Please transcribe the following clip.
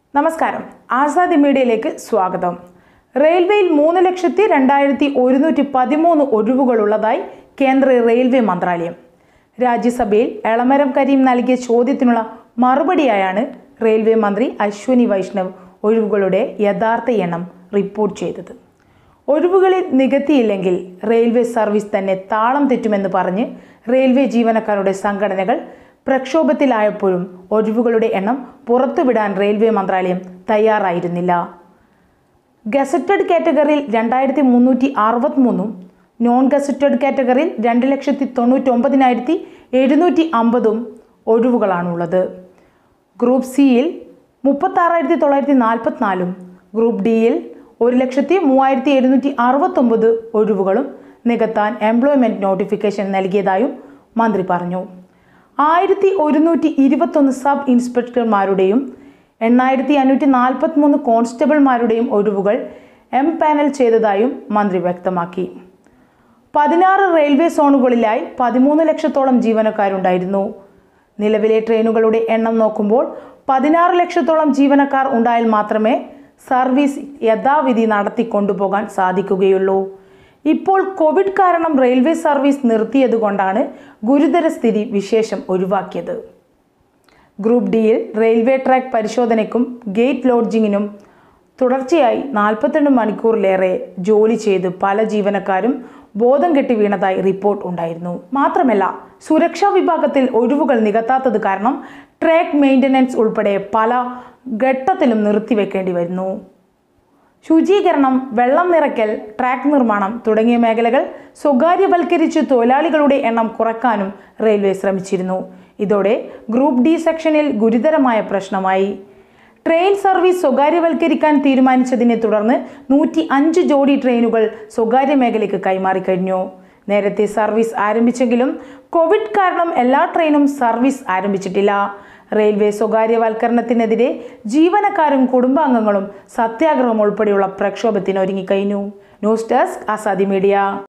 നമസ്കാരം ആസാദി മീഡിയയിലേക്ക് സ്വാഗതം റെയിൽവേയിൽ മൂന്ന് ലക്ഷത്തി രണ്ടായിരത്തി ഒരുന്നൂറ്റി പതിമൂന്ന് ഒഴിവുകളുള്ളതായി കേന്ദ്ര റെയിൽവേ മന്ത്രാലയം രാജ്യസഭയിൽ എളമരം കരീം നൽകിയ ചോദ്യത്തിനുള്ള മറുപടിയായാണ് റെയിൽവേ മന്ത്രി അശ്വനി വൈഷ്ണവ് ഒഴിവുകളുടെ യഥാർത്ഥ എണ്ണം റിപ്പോർട്ട് ചെയ്തത് ഒഴിവുകളിൽ നികത്തിയില്ലെങ്കിൽ റെയിൽവേ സർവീസ് തന്നെ താളം തെറ്റുമെന്ന് പറഞ്ഞ് റെയിൽവേ ജീവനക്കാരുടെ സംഘടനകൾ പ്രക്ഷോഭത്തിലായപ്പോഴും ഒഴിവുകളുടെ എണ്ണം പുറത്തുവിടാൻ റെയിൽവേ മന്ത്രാലയം തയ്യാറായിരുന്നില്ല ഗസറ്റഡ് കാറ്റഗറിയിൽ രണ്ടായിരത്തി മുന്നൂറ്റി അറുപത്തിമൂന്നും നോൺ ഗസറ്റഡ് കാറ്റഗറിയിൽ രണ്ട് ലക്ഷത്തി തൊണ്ണൂറ്റി ഒമ്പതിനായിരത്തി എഴുന്നൂറ്റി അമ്പതും ഒഴിവുകളാണുള്ളത് ഗ്രൂപ്പ് സിയിൽ മുപ്പത്താറായിരത്തി തൊള്ളായിരത്തി നാൽപ്പത്തിനാലും ഗ്രൂപ്പ് ഡിയിൽ ഒരു ലക്ഷത്തി മൂവായിരത്തി എഴുന്നൂറ്റി അറുപത്തൊമ്പത് ഒഴിവുകളും നികത്താൻ എംപ്ലോയ്മെൻറ്റ് നോട്ടിഫിക്കേഷൻ നൽകിയതായും മന്ത്രി പറഞ്ഞു ആയിരത്തി ഒരുന്നൂറ്റി ഇരുപത്തൊന്ന് സബ് ഇൻസ്പെക്ടർമാരുടെയും എണ്ണായിരത്തി അഞ്ഞൂറ്റി നാൽപ്പത്തിമൂന്ന് കോൺസ്റ്റബിൾമാരുടെയും ഒഴിവുകൾ എം പാനൽ ചെയ്തതായും മന്ത്രി വ്യക്തമാക്കി പതിനാറ് റെയിൽവേ സോണുകളിലായി പതിമൂന്ന് ലക്ഷത്തോളം ജീവനക്കാരുണ്ടായിരുന്നു നിലവിലെ ട്രെയിനുകളുടെ എണ്ണം നോക്കുമ്പോൾ പതിനാറ് ലക്ഷത്തോളം ജീവനക്കാർ ഉണ്ടായാൽ മാത്രമേ സർവീസ് യഥാവിധി നടത്തി കൊണ്ടുപോകാൻ സാധിക്കുകയുള്ളൂ ഇപ്പോൾ കോവിഡ് കാരണം റെയിൽവേ സർവീസ് നിർത്തിയതുകൊണ്ടാണ് ഗുരുതര സ്ഥിതി വിശേഷം ഒഴിവാക്കിയത് ഗ്രൂപ്പ് ഡിയിൽ റെയിൽവേ ട്രാക്ക് പരിശോധനയ്ക്കും ഗേറ്റ് ലോഡ്ജിങ്ങിനും തുടർച്ചയായി നാൽപ്പത്തിരണ്ട് മണിക്കൂറിലേറെ ജോലി ചെയ്ത് പല ജീവനക്കാരും ബോധം കെട്ടി വീണതായി റിപ്പോർട്ട് ഉണ്ടായിരുന്നു മാത്രമല്ല സുരക്ഷാ വിഭാഗത്തിൽ ഒഴിവുകൾ നികത്താത്തത് കാരണം ട്രാക്ക് മെയിൻ്റനൻസ് ഉൾപ്പെടെ പല ഘട്ടത്തിലും നിർത്തിവെക്കേണ്ടി വരുന്നു ശുചീകരണം വെള്ളം നിറയ്ക്കൽ ട്രാക്ക് നിർമ്മാണം തുടങ്ങിയ മേഖലകൾ സ്വകാര്യവൽക്കരിച്ച് തൊഴിലാളികളുടെ എണ്ണം കുറയ്ക്കാനും റെയിൽവേ ശ്രമിച്ചിരുന്നു ഇതോടെ ഗ്രൂപ്പ് ഡി സെക്ഷനിൽ ഗുരുതരമായ പ്രശ്നമായി ട്രെയിൻ സർവീസ് സ്വകാര്യവൽക്കരിക്കാൻ തീരുമാനിച്ചതിനെ തുടർന്ന് നൂറ്റി അഞ്ച് ജോഡി ട്രെയിനുകൾ സ്വകാര്യ മേഖലയ്ക്ക് കൈമാറിക്കഴിഞ്ഞു നേരത്തെ സർവീസ് ആരംഭിച്ചെങ്കിലും കോവിഡ് കാരണം എല്ലാ ട്രെയിനും സർവീസ് ആരംഭിച്ചിട്ടില്ല റെയിൽവേ സ്വകാര്യവൽക്കരണത്തിനെതിരെ ജീവനക്കാരും കുടുംബാംഗങ്ങളും സത്യാഗ്രഹം ഉൾപ്പെടെയുള്ള പ്രക്ഷോഭത്തിന് ഒരുങ്ങിക്കഴിഞ്ഞു ന്യൂസ് ഡെസ്ക് ആസാദി മീഡിയ